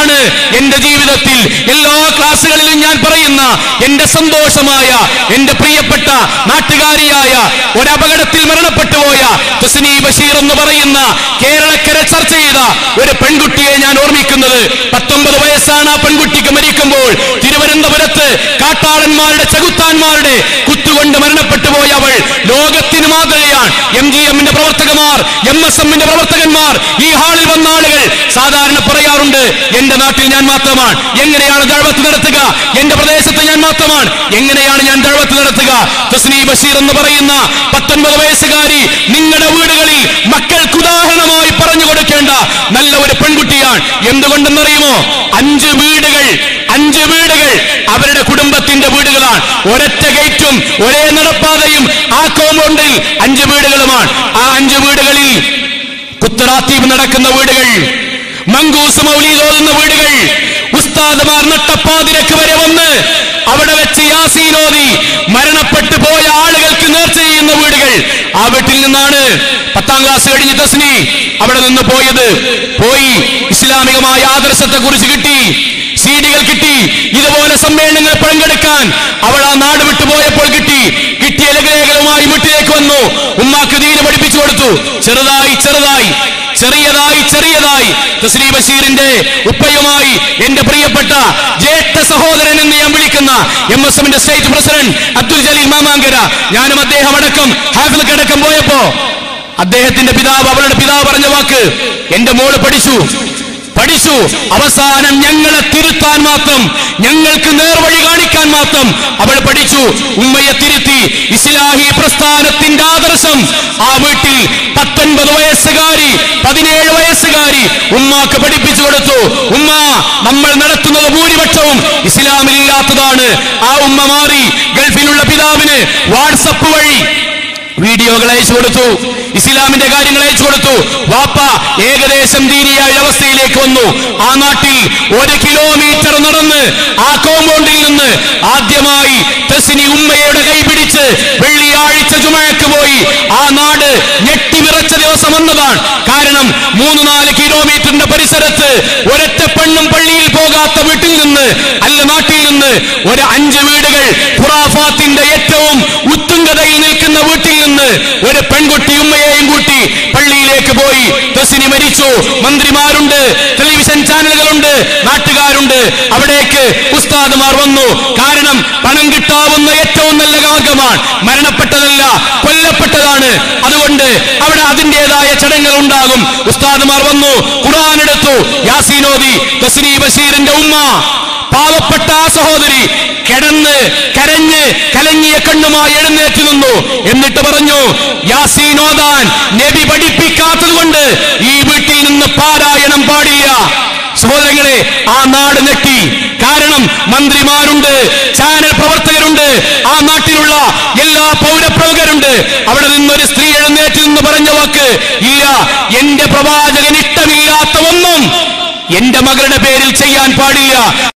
ഇതാണ് എന്റെ ജീവിതത്തിൽ എല്ലാ ക്ലാസ്സുകളിലും ഞാൻ പറയുന്ന എന്റെ സന്തോഷമായ എന്റെ പ്രിയപ്പെട്ട നാട്ടുകാരിയായ ഒരു അപകടത്തിൽ മരണപ്പെട്ടു പോയ തുസ്നി ബഷീർ എന്ന് പറയുന്ന കേരളക്കര ചർച്ച ചെയ്ത ഒരു പെൺകുട്ടിയെ ഞാൻ ഓർമ്മിക്കുന്നത് പത്തൊമ്പത് വയസ്സാണ് ആ പെൺകുട്ടിക്ക് മരിക്കുമ്പോൾ തിരുവനന്തപുരത്ത് കാട്ടാളന്മാരുടെ ചകുത്താന്മാരുടെ കുത്തുകൊണ്ട് മരണപ്പെട്ടു പോയ അവൾ ലോകത്തിന് മാതൃകയാണ് എം ജി എമ്മിന്റെ പ്രവർത്തകന്മാർ എം എസ് എമ്മിന്റെ പ്രവർത്തകന്മാർ ഈ ഹാളിൽ വന്ന ആളുകൾ സാധാരണ പറയാറുണ്ട് എന്റെ നാട്ടിൽ ഞാൻ മാത്രമാണ് എങ്ങനെയാണ് ദഴവത്ത് നടത്തുക എന്റെ പ്രദേശത്ത് ഞാൻ മാത്രമാണ് എങ്ങനെയാണ് ഞാൻ ദഴവത്ത് നടത്തുക തസ്നി ബഷീർ എന്ന് പറയുന്ന പത്തൊൻപത് വയസ്സുകാരി നിങ്ങളുടെ വീടുകളിൽ മക്കൾക്ക് ഉദാഹരണമായി പറഞ്ഞു കൊടുക്കേണ്ട നല്ല ഒരു പെൺകുട്ടിയാണ് എന്തുകൊണ്ടെന്നറിയുമോ അഞ്ച് വീടുകൾ അഞ്ച് വീടുകൾ അവരുടെ കുടുംബത്തിന്റെ വീടുകളാണ് ഒരൊറ്റ ഗേറ്റും ഒരേ നടപ്പാതയും ആ കോമ്പൗണ്ടിൽ അഞ്ച് വീടുകളുമാണ് ആ അഞ്ച് വീടുകളിൽ കുത്തറാത്തീബ് നടക്കുന്ന വീടുകൾ മങ്കൂസ് മൗലീദ് ഓതുന്ന വീടുകൾ ഉസ്താദുമാർ നട്ടപ്പാതിരക്ക് വരെ വന്ന് അവിടെ വെച്ച് യാസീനോദി മരണപ്പെട്ടു പോയ ആളുകൾക്ക് നേർച്ച ചെയ്യുന്ന വീടുകൾ ആ വീട്ടിൽ നിന്നാണ് പത്താം ക്ലാസ് കഴിഞ്ഞ് തസ്നി അവിടെ നിന്ന് പോയത് പോയി ഇസ്ലാമികമായ ആദർശത്തെ കുറിച്ച് കിട്ടി സീഡികൾ കിട്ടി ഇതുപോലെ സമ്മേളനങ്ങൾ പങ്കെടുക്കാൻ അവൾ ആ നാട് വിട്ടു പോയപ്പോൾ കിട്ടി കിട്ടിയ ലഘുലേഖകളുമായി വീട്ടിലേക്ക് വന്നു ഉമ്മാക്ക് ദീന് പഠിപ്പിച്ചു കൊടുത്തു ചെറുതായി ചെറുതായി ചെറിയതായി ചെറിയതായി തസ്ലീ ബഷീറിന്റെ ഉപ്പയുമായി എന്റെ പ്രിയപ്പെട്ട ജ്യേഷ്ഠ സഹോദരൻ എന്ന് ഞാൻ വിളിക്കുന്ന എം എസ് എമ്മിന്റെ സ്റ്റേറ്റ് പ്രസിഡന്റ് അബ്ദുൽ ജലീൽ മാമാങ്കര ഞാനും അദ്ദേഹം അടക്കം ഹാഫിലേക്ക് അടക്കം പോയപ്പോ അദ്ദേഹത്തിന്റെ പിതാവ് അവളുടെ പിതാവ് പറഞ്ഞ വാക്ക് എന്റെ മോള് പഠിച്ചു പഠിച്ചു അവസാനം ഞങ്ങളെ തിരുത്താൻ മാത്രം ഞങ്ങൾക്ക് നേർവഴി കാണിക്കാൻ മാത്രം അവൾ പഠിച്ചു ഉമ്മയെ തിരുത്തി ഇസ്ലാഹി പ്രസ്ഥാനത്തിന്റെ ആദർശം ആ വീട്ടിൽ പത്തൊൻപത് വയസ്സുകാരി പതിനേഴ് വയസ്സുകാരി ഉമ്മാക്ക് പഠിപ്പിച്ചു കൊടുത്തു ഉമ്മ നമ്മൾ നടത്തുന്നത് ഭൂരിപക്ഷവും ഇസ്ലാമിലില്ലാത്തതാണ് ആ ഉമ്മ മാറി ഗൾഫിലുള്ള പിതാവിന് വാട്സപ്പ് വഴി വീഡിയോകൾ അയച്ചു കൊടുത്തു ഇസ്ലാമിന്റെ കാര്യങ്ങൾ അയച്ചു കൊടുത്തു വാപ്പ ഏകദേശം ദീനിയായ അവസ്ഥയിലേക്ക് വന്നു ആ നാട്ടിൽ ഒരു കിലോമീറ്റർ നടന്ന് ആ കോമ്പൗണ്ടിൽ നിന്ന് ആദ്യമായി തസ്നി ഉമ്മയുടെ കൈ പിടിച്ച് വെള്ളിയാഴ്ച ജുമഴക്ക് പോയി ആ നാട് ഞെട്ടിവിറച്ച ദിവസം വന്നതാണ് കാരണം മൂന്ന് നാല് കിലോമീറ്ററിന്റെ പരിസരത്ത് ഒരൊറ്റ പെണ്ണും പള്ളിയിൽ പോകാത്ത വീട്ടിൽ നിന്ന് അല്ല നാട്ടിൽ നിന്ന് ഒരു അഞ്ച് വീടുകൾ ഖുറാഫാത്തിന്റെ ഏറ്റവും ഉത്തുംഗതയിൽ നിൽക്കുന്ന വീട്ടിൽ നിന്ന് ഒരു പെൺകുട്ടി ഉമ്മയെയും കൂട്ടി പള്ളിയിലേക്ക് പോയി തസിനി മരിച്ചു മന്ത്രിമാരുണ്ട് ടെലിവിഷൻ ചാനലുകളുണ്ട് നാട്ടുകാരുണ്ട് അവിടേക്ക് ഉസ്താദുമാർ വന്നു കാരണം പണം കിട്ടാവുന്ന ഏറ്റവും നല്ല മാർഗമാണ് മരണപ്പെട്ടതല്ല കൊല്ലപ്പെട്ടതാണ് അതുകൊണ്ട് അവിടെ അതിൻ്റെതായ ചടങ്ങുകൾ ഉണ്ടാകും ഉസ്താദുമാർ വന്നു ഖുർആൻ എടുത്തു യാസീനോദി തസ്നി ബഷീറിന്റെ ഉമ്മ പാവപ്പെട്ട ആ സഹോദരി കിടന്ന് കരഞ്ഞ് കലങ്ങിയ കണ്ണുമായി എഴുന്നേറ്റ് നിന്നു എന്നിട്ട് പറഞ്ഞു യാസീനോദാൻ നബി പഠിപ്പിക്കാത്തത് കൊണ്ട് ഈ വീട്ടിൽ നിന്ന് പാരായണം പാടില്ല സഹോദരങ്ങളെ ആ നാട് നെട്ടി കാരണം മന്ത്രിമാരുണ്ട് ചാനൽ പ്രവർത്തകരുണ്ട് ആ നാട്ടിലുള്ള എല്ലാ പൗരപ്രമുഖരുണ്ട് അവിടെ നിന്നൊരു സ്ത്രീ എഴുന്നേറ്റ് നിന്ന് പറഞ്ഞ വാക്ക് ഇല്ല എന്റെ പ്രവാചകൻ ഇഷ്ടമില്ലാത്ത ഒന്നും എന്റെ മകളുടെ പേരിൽ ചെയ്യാൻ പാടില്ല